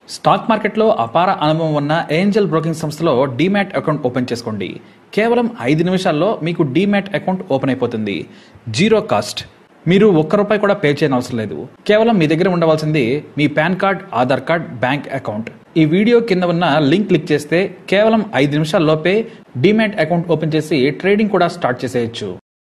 stock మార్కెట్లో అపార అనుభవం ఉన్న ఏంజల్ బ్రోకింగ్ సంస్థలో డీమ్యాట్ అకౌంట్ ఓపెన్ చేసుకోండి కేవలం ఐదు నిమిషాల్లో మీకు డీమ్యాట్ అకౌంట్ ఓపెన్ అయిపోతుంది జీరో కాస్ట్ మీరు ఒక్క రూపాయి కూడా పే చేయని అవసరం లేదు కేవలం మీ దగ్గర ఉండవలసింది మీ PAN card Aadhaar card bank account ఈ వీడియో కింద ఉన్న లింక్ క్లిక్ చేస్తే కేవలం ఐదు నిమిషాల్లోపే డీమ్యాట్ అకౌంట్ ఓపెన్ చేసి ట్రేడింగ్ కూడా స్టార్ట్ చేసేయచ్చు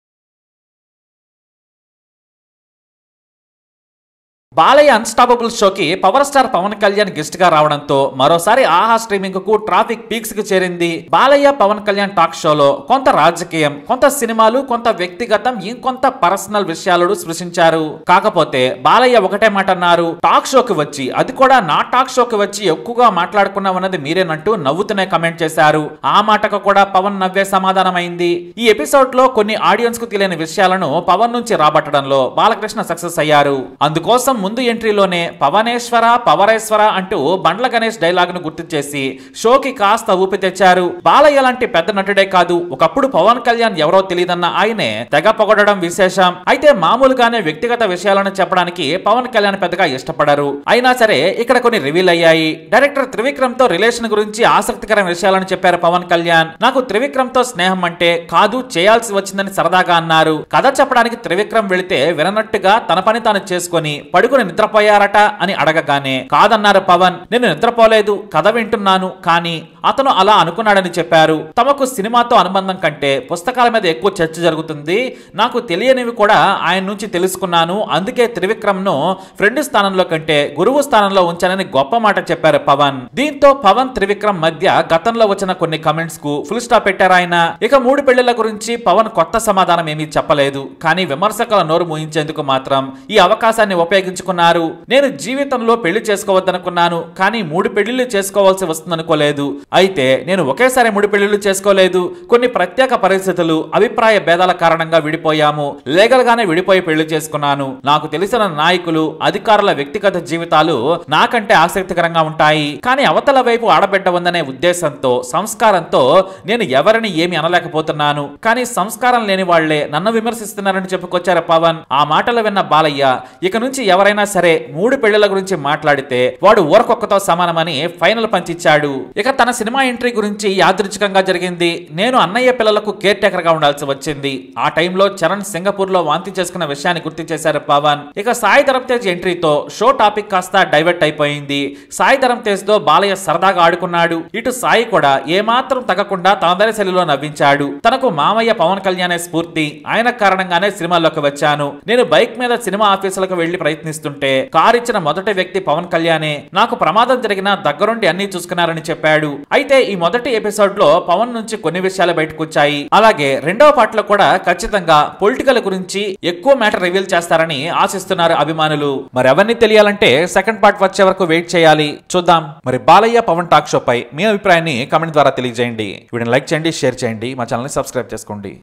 బాలయ్య అన్స్టాపబుల్ షోకి power star Pawan Kalyan guest గా రావడంతో మరోసారి ఆహా స్ట్రీమింగ్ కు ట్రాఫిక్ పీక్స్ కి చేరింది బాలయ్య పవన్ కళ్యాణ్ టాక్ షోలో కొంత రాజకీయం కొంత సినిమాలు కొంత వ్యక్తిగతం ఇంకొంత పర్సనల్ విషయాలు స్పృశించారు కాకపోతే బాలయ్య ఒకటే మాట అన్నారు టాక్ షోకి వచ్చి అది కూడా నా టాక్ షోకి వచ్చి ఎక్కువగా మాట్లాడుకున్నామన్నది మీరేనంటూ నవ్వుతూనే కమెంట్ చేశారు ఆ మాటకు కూడా పవన్ నవ్వే సమాధానమైంది ఈ ఎపిసోడ్ లో కొన్ని ఆడియన్స్ కు తెలియని విషయాలను పవన్ నుంచి రాబట్టడంలో బాలకృష్ణ సక్సెస్ అయ్యారు అందుకోసం ముందు ఎంట్రీలోనే పవనేశ్వర పవరేశ్వర అంటూ బండ్ల గణేష్ డైలాగ్ ను గుర్తు చేసి షోకి కాస్త ఊపి తెచ్చారు బాలయ్య లాంటి పెద్ద నటుడే కాదు ఒకప్పుడు పవన్ కళ్యాణ్ ఎవరో తెలియదన్న ఆయనే తెగ పొగడడం విశేషం అయితే మామూలుగానే వ్యక్తిగత విషయాలను చెప్పడానికి పవన్ కళ్యాణ్ పెద్దగా ఇష్టపడరు అయినా సరే ఇక్కడ కొన్ని రివీల్ అయ్యాయి డైరెక్టర్ త్రివిక్రమ్ తో రిలేషన్ గురించి ఆసక్తికరమైన విషయాలను చెప్పారు పవన్ కళ్యాణ్ నాకు త్రివిక్రమ్ తో స్నేహం అంటే కాదు చేయాల్సి వచ్చిందని సరదాగా అన్నారు కథ చెప్పడానికి త్రివిక్రమ్ వెళితే విననట్టుగా తన పని తాను చేసుకొని పడుకుని నిద్రపోయారట అని అడగగానే కాదన్నారు పవన్ నేను నిద్రపోలేదు కథ వింటున్నాను కానీ అతను అలా అనుకున్నాడని చెప్పారు తమకు సినిమాతో అనుబంధం కంటే పుస్తకాల మీద ఎక్కువ చర్చ జరుగుతుంది నాకు తెలియనివి కూడా ఆయన నుంచి తెలుసుకున్నాను అందుకే త్రివిక్రమ్ ను ఫ్రెండ్ స్థానంలో కంటే గురువు స్థానంలో ఉంచానని గొప్ప మాట చెప్పారు పవన్ దీంతో పవన్ త్రివిక్రమ్ మధ్య గతంలో వచ్చిన కొన్ని కమెంట్స్ కు ఫుల్ స్టాప్ పెట్టారు ఆయన ఇక మూడు పెళ్లిళ్ల గురించి పవన్ కొత్త సమాధానం ఏమీ చెప్పలేదు కానీ విమర్శకుల నోరు మూయించేందుకు మాత్రం ఈ అవకాశాన్ని ఉపయోగించుకున్నారు నేను జీవితంలో పెళ్లి చేసుకోవద్దనుకున్నాను కానీ మూడు పెళ్లిళ్లు చేసుకోవాల్సి వస్తుందనుకోలేదు అయితే నేను ఒకేసారి మూడు పెళ్లిళ్లు చేసుకోలేదు కొన్ని ప్రత్యేక పరిస్థితులు అభిప్రాయ భేదాల కారణంగా విడిపోయాము లీగల్ గానే విడిపోయి పెళ్లి చేసుకున్నాను నాకు తెలిసిన నాయకులు అధికారుల వ్యక్తిగత జీవితాలు నాకంటే ఆసక్తికరంగా ఉంటాయి కానీ అవతల వైపు ఆడబిడ్డ ఉందనే ఉద్దేశంతో సంస్కారంతో నేను ఎవరిని ఏమి అనలేకపోతున్నాను కానీ సంస్కారం లేని వాళ్లే నన్ను విమర్శిస్తున్నారని చెప్పుకొచ్చారు పవన్ ఆ మాటలు విన్న బాలయ్య ఇక నుంచి ఎవరైనా సరే మూడు పెళ్లిళ్ల గురించి మాట్లాడితే వాడు ఊరకొక్కతో సమానమని ఫైనల్ పంచిచ్చాడు ఇక తన సినిమా ఎంట్రీ గురించి యాదృచ్ఛికంగా జరిగింది నేను అన్నయ్య పిల్లలకు కేర్ టేకర్ గా ఉండాల్సి వచ్చింది ఆ టైంలో చరణ్ సింగపూర్ లో వాంతి చేసుకున్న విషయాన్ని గుర్తు చేశారు పవన్ ఇక సాయి ధరమ్ తేజ్ ఎంట్రీతో షో టాపిక్ కాస్త డైవర్ట్ అయిపోయింది సాయి ధరమ్ తేజ్ తో బాలయ్య సరదాగా ఆడుకున్నాడు ఇటు సాయి కూడా ఏమాత్రం తగ్గకుండా తనదరి శైలిలో నవ్వించాడు తనకు మామయ్య పవన్ కళ్యాణే స్ఫూర్తి ఆయన కారణంగానే సినిమాల్లోకి వచ్చాను నేను బైక్ మీద సినిమా ఆఫీసులకు వెళ్లి ప్రయత్నిస్తుంటే కార్ ఇచ్చిన మొదటి వ్యక్తి పవన్ కళ్యాణే నాకు ప్రమాదం జరిగినా దగ్గరుండి అన్ని చూసుకున్నారని చెప్పాడు అయితే ఈ మొదటి ఎపిసోడ్ లో పవన్ నుంచి కొన్ని విషయాలు బయటకు వచ్చాయి అలాగే రెండవ పార్ట్ లో కూడా ఖచ్చితంగా పొలిటికల్ గురించి ఎక్కువ మ్యాటర్ రివీల్ చేస్తారని ఆశిస్తున్నారు అభిమానులు మరి ఎవరిని తెలియాలంటే సెకండ్ పార్ట్ వచ్చే వరకు వెయిట్ చేయాలి చూద్దాం మరి బాలయ్య పవన్ టాక్ షో పై మీ అభిప్రాయాన్ని కమెంట్ ద్వారా తెలియజేయండి వీడిని లైక్ చేయండి షేర్ చేయండి మా ఛానల్ సబ్స్క్రైబ్ చేసుకోండి